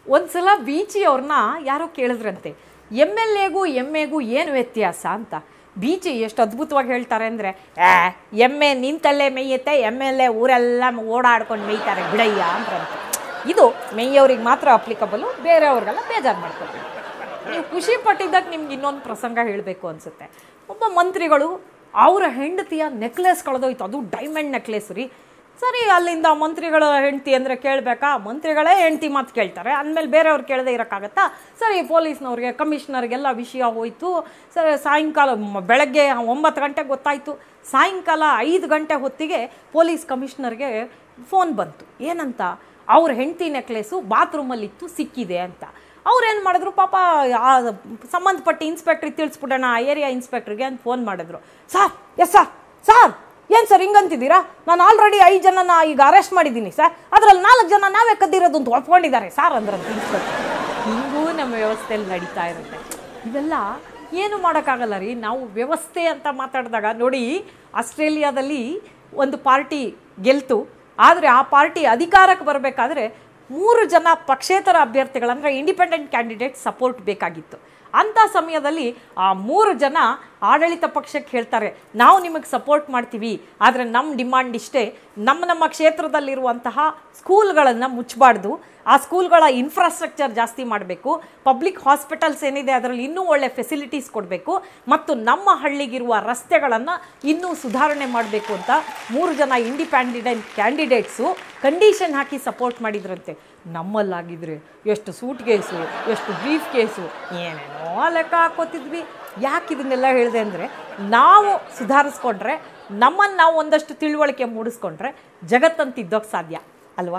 ಒಂದ್ಸಲ ಬೀಚಿ ಅವ್ರನ್ನ ಯಾರೋ ಕೇಳಿದ್ರಂತೆ ಎಮ್ ಎಲ್ ಎಗೂ ಎಮ್ ಎಗೂ ಏನು ವ್ಯತ್ಯಾಸ ಅಂತ ಬೀಚಿ ಎಷ್ಟು ಅದ್ಭುತವಾಗಿ ಹೇಳ್ತಾರೆ ಅಂದರೆ ಏ ಎಮ್ಮೆ ನಿಂತಲ್ಲೇ ಮೇಯುತ್ತೆ ಎಮ್ ಎಲ್ ಎ ಊರೆಲ್ಲ ಓಡಾಡ್ಕೊಂಡು ಮೇಯ್ತಾರೆ ಬಿಡಯ್ಯ ಅಂದ್ರಂತೆ ಇದು ಮೇಯ್ಯವ್ರಿಗೆ ಮಾತ್ರ ಅಪ್ಲಿಕಬಲು ಬೇರೆಯವ್ರಿಗೆಲ್ಲ ಬೇಜಾರು ಮಾಡ್ಕೊಬೇಕು ನೀವು ಖುಷಿ ಪಟ್ಟಿದ್ದಾಗ ನಿಮ್ಗೆ ಇನ್ನೊಂದು ಪ್ರಸಂಗ ಹೇಳಬೇಕು ಅನಿಸುತ್ತೆ ಒಬ್ಬ ಮಂತ್ರಿಗಳು ಅವರ ಹೆಂಡತಿಯ ನೆಕ್ಲೆಸ್ ಕಳೆದೋಯ್ತು ಅದು ಡೈಮಂಡ್ ನೆಕ್ಲೆಸ್ ರೀ ಸರಿ ಅಲ್ಲಿಂದ ಮಂತ್ರಿಗಳ ಹೆಂಡತಿ ಅಂದರೆ ಕೇಳಬೇಕಾ ಮಂತ್ರಿಗಳೇ ಹೆಂಡತಿ ಮಾತು ಕೇಳ್ತಾರೆ ಅಂದಮೇಲೆ ಬೇರೆಯವ್ರು ಕೇಳದೆ ಇರೋಕ್ಕಾಗತ್ತಾ ಸರಿ ಪೊಲೀಸ್ನವ್ರಿಗೆ ಕಮಿಷನರ್ಗೆಲ್ಲ ವಿಷಯ ಹೋಯ್ತು ಸರಿ ಸಾಯಂಕಾಲ ಮ- ಬೆಳಗ್ಗೆ ಒಂಬತ್ತು ಗಂಟೆಗೆ ಗೊತ್ತಾಯಿತು ಸಾಯಂಕಾಲ ಐದು ಗಂಟೆ ಹೊತ್ತಿಗೆ ಪೊಲೀಸ್ ಕಮಿಷನರ್ಗೆ ಫೋನ್ ಬಂತು ಏನಂತ ಅವ್ರ ಹೆಂಡತಿ ನೆಕ್ಲೆಸ್ಸು ಬಾತ್ರೂಮಲ್ಲಿತ್ತು ಸಿಕ್ಕಿದೆ ಅಂತ ಅವ್ರೇನು ಮಾಡಿದ್ರು ಪಾಪ ಆ ಸಂಬಂಧಪಟ್ಟ ಇನ್ಸ್ಪೆಕ್ಟ್ರಿಗೆ ತಿಳಿಸ್ಬಿಡೋಣ ಆ ಏರಿಯಾ ಇನ್ಸ್ಪೆಕ್ಟ್ರಿಗೆ ಅಂತ ಫೋನ್ ಮಾಡಿದ್ರು ಸಾರ್ ಎಸ್ ಸರ್ ಸಾರ್ ಏನು ಸರ್ ಹಿಂಗಂತಿದ್ದೀರಾ ನಾನು ಆಲ್ರೆಡಿ ಐದು ಜನನ ಈಗ ಅರೆಸ್ಟ್ ಮಾಡಿದ್ದೀನಿ ಸರ್ ಅದರಲ್ಲಿ ನಾಲ್ಕು ಜನ ನಾವೇ ಕದ್ದಿರೋದು ಅಂತ ಒಪ್ಕೊಂಡಿದ್ದಾರೆ ಸರ್ ಅಂದ್ರಂತ ಇನ್ಸ್ಪೆಕ್ಟರ್ ಹಿಂಗೂ ನಮ್ಮ ವ್ಯವಸ್ಥೆಯಲ್ಲಿ ನಡೀತಾ ಇರುತ್ತೆ ಇವೆಲ್ಲ ಏನು ಮಾಡೋಕ್ಕಾಗಲ್ಲ ರೀ ನಾವು ವ್ಯವಸ್ಥೆ ಅಂತ ಮಾತಾಡಿದಾಗ ನೋಡಿ ಆಸ್ಟ್ರೇಲಿಯಾದಲ್ಲಿ ಒಂದು ಪಾರ್ಟಿ ಗೆಲ್ತು ಆದರೆ ಆ ಪಾರ್ಟಿ ಅಧಿಕಾರಕ್ಕೆ ಬರಬೇಕಾದ್ರೆ ಮೂರು ಜನ ಪಕ್ಷೇತರ ಅಭ್ಯರ್ಥಿಗಳಂದರೆ ಇಂಡಿಪೆಂಡೆಂಟ್ ಕ್ಯಾಂಡಿಡೇಟ್ ಸಪೋರ್ಟ್ ಬೇಕಾಗಿತ್ತು ಅಂಥ ಸಮಯದಲ್ಲಿ ಆ ಮೂರು ಜನ ಆಡಳಿತ ಪಕ್ಷಕ್ಕೆ ಹೇಳ್ತಾರೆ ನಾವು ನಿಮಗೆ ಸಪೋರ್ಟ್ ಮಾಡ್ತೀವಿ ಆದರೆ ನಮ್ಮ ಡಿಮಾಂಡ್ ಇಷ್ಟೇ ನಮ್ಮ ನಮ್ಮ ಕ್ಷೇತ್ರದಲ್ಲಿರುವಂತಹ ಸ್ಕೂಲ್ಗಳನ್ನು ಮುಚ್ಚಬಾರ್ದು ಆ ಸ್ಕೂಲ್ಗಳ ಇನ್ಫ್ರಾಸ್ಟ್ರಕ್ಚರ್ ಜಾಸ್ತಿ ಮಾಡಬೇಕು ಪಬ್ಲಿಕ್ ಹಾಸ್ಪಿಟಲ್ಸ್ ಏನಿದೆ ಅದರಲ್ಲಿ ಇನ್ನೂ ಒಳ್ಳೆ ಫೆಸಿಲಿಟೀಸ್ ಕೊಡಬೇಕು ಮತ್ತು ನಮ್ಮ ಹಳ್ಳಿಗಿರುವ ರಸ್ತೆಗಳನ್ನು ಇನ್ನೂ ಸುಧಾರಣೆ ಮಾಡಬೇಕು ಅಂತ ಮೂರು ಜನ ಇಂಡಿಪೆಂಡಿಡೆಂಟ್ ಕ್ಯಾಂಡಿಡೇಟ್ಸು ಕಂಡೀಷನ್ ಹಾಕಿ ಸಪೋರ್ಟ್ ಮಾಡಿದ್ರಂತೆ ನಮ್ಮಲ್ಲಾಗಿದ್ರೆ ಎಷ್ಟು ಸೂಟ್ ಕೇಸು ಎಷ್ಟು ಬ್ರೀಫ್ ಕೇಸು ಏನೇನೋ ಲೆಕ್ಕ ಹಾಕೋತಿದ್ವಿ ಯಾಕೆ ಇದನ್ನೆಲ್ಲ ಹೇಳಿದೆ ಅಂದರೆ ನಾವು ಸುಧಾರಿಸ್ಕೊಂಡ್ರೆ ನಮ್ಮನ್ನು ನಾವು ಒಂದಷ್ಟು ತಿಳುವಳಿಕೆ ಮೂಡಿಸ್ಕೊಂಡ್ರೆ ಜಗತ್ತಂತ ಇದ್ದೋಕ್ಕೆ ಸಾಧ್ಯ ಅಲ್ವಾ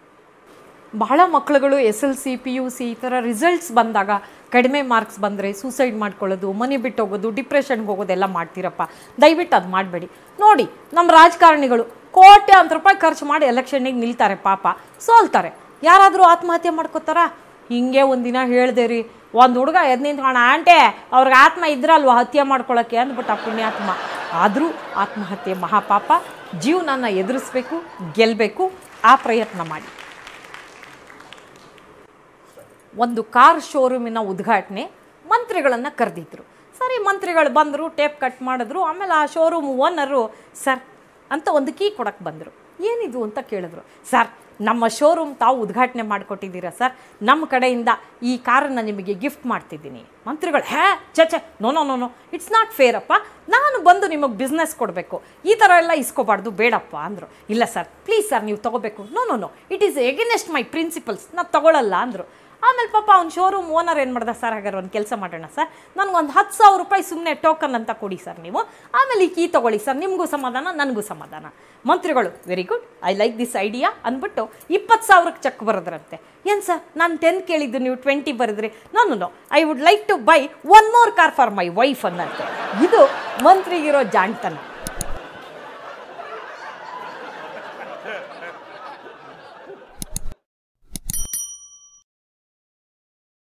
ಬಹಳ ಮಕ್ಕಳುಗಳು S L C P U C ಈ ಥರ ರಿಸಲ್ಟ್ಸ್ ಬಂದಾಗ ಕಡಿಮೆ ಮಾರ್ಕ್ಸ್ ಬಂದರೆ ಸೂಸೈಡ್ ಮಾಡ್ಕೊಳ್ಳೋದು ಮನೆ ಬಿಟ್ಟು ಹೋಗೋದು ಡಿಪ್ರೆಷನ್ಗೆ ಹೋಗೋದೆಲ್ಲ ಮಾಡ್ತೀರಪ್ಪ ದಯವಿಟ್ಟು ಅದು ಮಾಡಬೇಡಿ ನೋಡಿ ನಮ್ಮ ರಾಜಕಾರಣಿಗಳು ಕೋಟ್ಯಾಂತರ ರೂಪಾಯಿ ಖರ್ಚು ಮಾಡಿ ಎಲೆಕ್ಷನ್ನಿಗೆ ನಿಲ್ತಾರೆ ಪಾಪ ಸೋಲ್ತಾರೆ ಯಾರಾದರೂ ಆತ್ಮಹತ್ಯೆ ಮಾಡ್ಕೋತಾರಾ ಹಿಂಗೆ ಒಂದಿನ ಹೇಳ್ದೆ ರೀ ಒಂದು ಹುಡುಗ ಎದ್ದು ನಿಂತ್ಕೊಂಡು ಆಂಟೆ ಅವ್ರಿಗೆ ಆತ್ಮ ಇದ್ರಲ್ವ ಹತ್ಯೆ ಮಾಡ್ಕೊಳ್ಳೋಕ್ಕೆ ಅಂದ್ಬಿಟ್ಟು ಆ ಪುಣ್ಯಾತ್ಮ ಆದರೂ ಆತ್ಮಹತ್ಯೆ ಮಹಾಪಾಪ ಜೀವನನ ಎದುರಿಸ್ಬೇಕು ಗೆಲ್ಲಬೇಕು ಆ ಪ್ರಯತ್ನ ಮಾಡಿ ಒಂದು ಕಾರ್ ಶೋರೂಮಿನ ಉದ್ಘಾಟನೆ ಮಂತ್ರಿಗಳನ್ನು ಕರೆದಿದ್ರು ಸರಿ ಮಂತ್ರಿಗಳು ಬಂದರು ಟೇಪ್ ಕಟ್ ಮಾಡಿದ್ರು ಆಮೇಲೆ ಆ ಶೋರೂಮ್ ಓನರು ಸರ್ ಅಂತ ಒಂದು ಕೀ ಕೊಡಕ್ಕೆ ಬಂದರು ಏನಿದು ಅಂತ ಕೇಳಿದ್ರು ಸರ್ ನಮ್ಮ ಶೋರೂಮ್ ತಾವು ಉದ್ಘಾಟನೆ ಮಾಡಿಕೊಟ್ಟಿದ್ದೀರಾ ಸರ್ ನಮ್ಮ ಕಡೆಯಿಂದ ಈ ಕಾರನ್ನು ನಿಮಗೆ ಗಿಫ್ಟ್ ಮಾಡ್ತಿದ್ದೀನಿ ಮಂತ್ರಿಗಳು ಹೇ ಚೆ ಚೆ no no no no it's not fair ಅಪ್ಪ ನಾನು ಬಂದು ನಿಮಗೆ ಬಿಸ್ನೆಸ್ ಕೊಡಬೇಕು ಈ ಥರ ಎಲ್ಲ ಇಸ್ಕೋಬಾರ್ದು ಬೇಡಪ್ಪ ಅಂದರು ಇಲ್ಲ ಸರ್ ಪ್ಲೀಸ್ ಸರ್ ನೀವು ತೊಗೋಬೇಕು no no no it is against my principles ನಾನು ತೊಗೊಳಲ್ಲ ಅಂದರು ಆಮೇಲೆ ಪಾಪ ಅವ್ನ ಶೋರೂಮ್ ಓನರ್ ಏನು ಮಾಡ್ದ ಸರ್ ಹಾಗಾದ್ರೆ ಒಂದು ಕೆಲಸ ಮಾಡೋಣ ಸರ್ ನನಗೊಂದು ಹತ್ತು ಸಾವಿರ ರೂಪಾಯಿ ಸುಮ್ಮನೆ ಟೋಕನ್ ಅಂತ ಕೊಡಿ ಸರ್ ನೀವು ಆಮೇಲೆ ಈ ಕೀ ತೊಗೊಳ್ಳಿ ಸರ್ ನಿಮಗೂ ಸಮಾಧಾನ ನನಗೂ ಸಮಾಧಾನ ಮಂತ್ರಿಗಳು very good I like this idea ಅಂದ್ಬಿಟ್ಟು ಇಪ್ಪತ್ತು ಸಾವಿರಕ್ಕೆ ಚೆಕ್ ಬರೋದ್ರಂತೆ ಏನು ಸರ್ ನಾನು ಟೆನ್ ಕೇಳಿದ್ದು ನೀವು ಟ್ವೆಂಟಿ ಬರೆದ್ರಿ ನಾನು no I would like to buy one more car for my wife ಅನ್ನಂತೆ ಇದು ಮಂತ್ರಿಗಿರೋ ಜಾಣ್ತನ